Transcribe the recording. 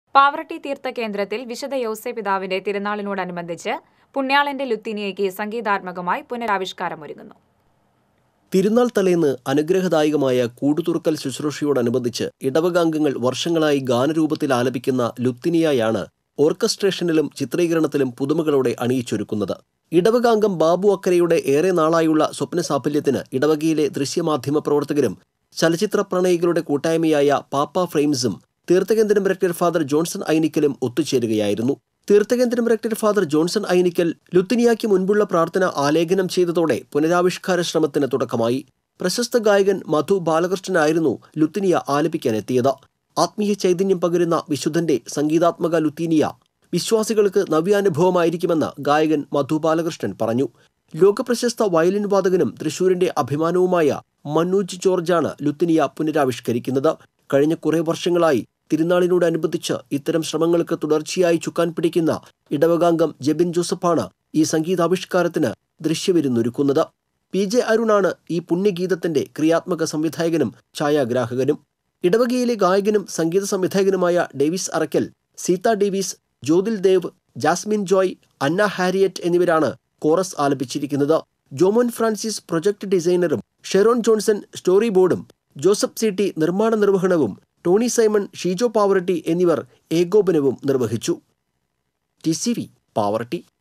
പാവറട്ടി തീർത്ഥ കേന്ദ്രത്തിൽ വിശുദ്ധ യൗസെ പിതാവിന്റെ തിരുനാളിനോടനുബന്ധിച്ച് പുണ്യാളന്റെ ലുത്തിനിയയ്ക്ക് സംഗീതാത്മകമായി പുനരാവിഷ്കാരമൊരുങ്ങുന്നു തിരുനാൾ തലേന്ന് അനുഗ്രഹദായകമായ കൂടുതുറക്കൽ ശുശ്രൂഷയോടനുബന്ധിച്ച് ഇടവകാംഗങ്ങൾ വർഷങ്ങളായി ഗാനരൂപത്തിൽ ആലപിക്കുന്ന ലുത്തിനിയായാണ് ഓർക്കസ്ട്രേഷനിലും ചിത്രീകരണത്തിലും പുതുമകളോടെ അണിയിച്ചൊരുക്കുന്നത് ഇടവകാംഗം ബാബു അക്കരയുടെ ഏറെ നാളായുള്ള സ്വപ്ന സാഫല്യത്തിന് ഇടവകയിലെ ദൃശ്യമാധ്യമ പ്രവർത്തകരും ചലച്ചിത്ര പ്രണയികളുടെ കൂട്ടായ്മയായ പാപ്പ ഫ്രെയിംസും തീർത്ഥകേന്ദ്രം റെക്ടർ ഫാദർ ജോൺസൺ ഐനിക്കലും ഒത്തുചേരുകയായിരുന്നു തീർത്ഥകേന്ദ്രം റെക്ടർ ഫാദർ ജോൺസൺ ഐനിക്കൽ ലുത്തിനിയാക്ക് മുൻപുള്ള പ്രാർത്ഥന ആലേഖനം ചെയ്തതോടെ പുനരാവിഷ്കാര ശ്രമത്തിന് തുടക്കമായി പ്രശസ്ത ഗായകൻ മധു ബാലകൃഷ്ണനായിരുന്നു ലുത്തിനിയ ആലപിക്കാനെത്തിയത് ആത്മീയ ചൈതന്യം പകരുന്ന വിശുദ്ധന്റെ സംഗീതാത്മക ലുത്തീനിയ വിശ്വാസികൾക്ക് നവ്യാനുഭവമായിരിക്കുമെന്ന് ഗായകൻ മധു ബാലകൃഷ്ണൻ പറഞ്ഞു ലോകപ്രശസ്ത വയലിൻ വാദകനും തൃശൂരിന്റെ അഭിമാനവുമായ മനോജ് ജോർജാണ് ലുത്തിനിയ പുനരാവിഷ്കരിക്കുന്നത് കഴിഞ്ഞ കുറേ വർഷങ്ങളായി തിരുനാളിനോടനുബന്ധിച്ച് ഇത്തരം ശ്രമങ്ങൾക്ക് തുടർച്ചയായി ചുക്കാൻ പിടിക്കുന്ന ഇടവകാംഗം ജെബിൻ ജോസഫാണ് ഈ സംഗീതാവിഷ്കാരത്തിന് ദൃശ്യവിരുന്നൊരുക്കുന്നത് പി ജെ അരുണാണ് ഈ പുണ്യഗീതത്തിന്റെ ക്രിയാത്മക സംവിധായകനും ഛായാഗ്രാഹകനും ഇടവകയിലെ ഗായകനും സംഗീത സംവിധായകനുമായ Davis Arackal Seetha Davis Jyothil Dev Jasmine Joy Anna Harriet എന്നിവരാണ് കോറസ് ആലപിച്ചിരിക്കുന്നത് ജോമോൻ ഫ്രാൻസിസ് പ്രൊജക്ട് ഡിസൈനറും ഷെറോൺ ജോൺസൺ സ്റ്റോറി ബോർഡും ജോസഫ് സി ടി നിർമ്മാണ നിർവഹണവും ടോണി സൈമൺ ഷീജോ പാവറട്ടി എന്നിവർ ഏകോപനവും നിർവഹിച്ചു ടി സി വി പാവറട്ടി